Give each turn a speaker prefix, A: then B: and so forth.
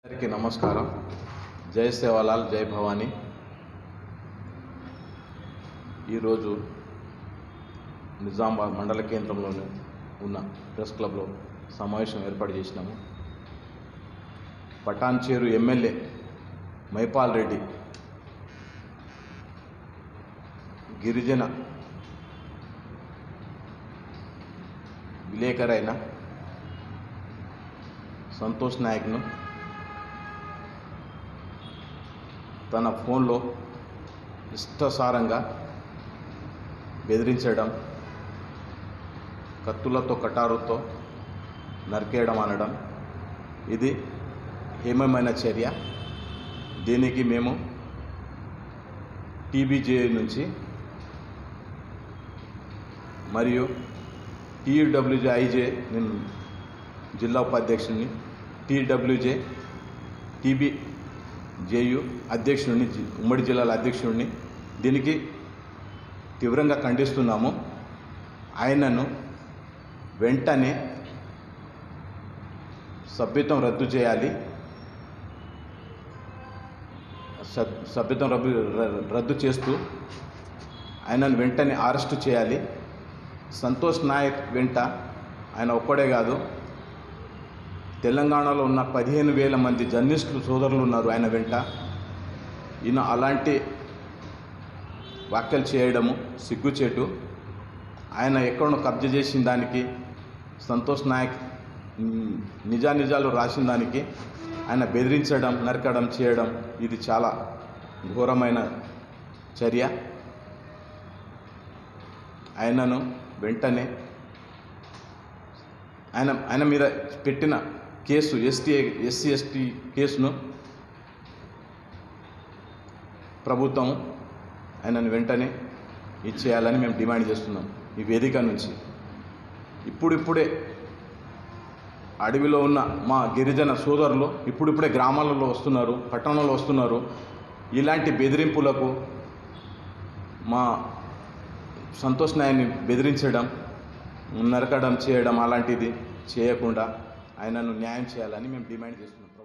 A: అందరికీ నమస్కారం జై సేవాలాల్ జై భవానీ ఈరోజు నిజామాబాద్ మండల కేంద్రంలోని ఉన్న ప్రెస్ క్లబ్లో సమావేశం ఏర్పాటు చేసినాము పటాన్చేరు ఎమ్మెల్యే మైపాల్ రెడ్డి గిరిజన విలేకరైన సంతోష్ నాయక్ను తన ఫోన్లో ఇష్టసారంగా బెదిరించడం కత్తులతో కటారుతో నరికేయడం అనడం ఇది హేమమైన చర్య దీనికి మేము టీబీజే నుంచి మరియు టీడబ్ల్యూజే ఐజే నేను జిల్లా ఉపాధ్యక్షుడిని టీడబ్ల్యూజే టీబీ జేయు అధ్యక్షుడిని జి- ఉమ్మడి జిల్లాల అధ్యక్షుడిని దీనికి తీవ్రంగా ఖండిస్తున్నాము ఆయనను వెంటనే సభ్యత్వం రద్దు చేయాలి సబ్ సభ్యత్వం రద్దు ర- రద్దు చేస్తూ ఆయనను వెంటనే అరెస్టు చేయాలి సంతోష్ నాయక్ వెంట ఆయన ఒక్కడే కాదు తెలంగాణలో ఉన్న పదిహేను వేల మంది జర్నలిస్టులు సోదరులు ఉన్నారు ఆయన వెంట ఈయన అలాంటి వ్యాఖ్యలు చేయడము సిగ్గుచేటు ఆయన ఎక్కడో కబ్జా చేసిన దానికి సంతోష్ నాయక్ మ్, నిజానిజాలు రాసిన దానికి ఆయన బెదిరించడం నరకడం చేయడం ఇది చాలా ఘోరమైన చర్య ఆయనను వెంటనే ఆయన ఆయన మీద పెట్టిన కేసు ఎస్టీ ఎస్సీ ఎస్టీ కేసును ప్రభుత్వం ఆయనను వెంటనే ఇచ్చేయాలని మేము డిమాండ్ చేస్తున్నాం ఈ వేదిక నుంచి ఇప్పుడిప్పుడే అడవిలో ఉన్న మా గిరిజన సోదరులు ఇప్పుడిప్పుడే గ్రామాలలో వస్తున్నారు పట్టణంలో వస్తున్నారు ఇలాంటి బెదిరింపులకు మా సంతోష్ నాయన్ని బెదిరించడం నరకడం చేయడం అలాంటిది చేయకుండా ఆయనను న్యాయం చేయాలని మేము డిమాండ్ చేస్తున్నాం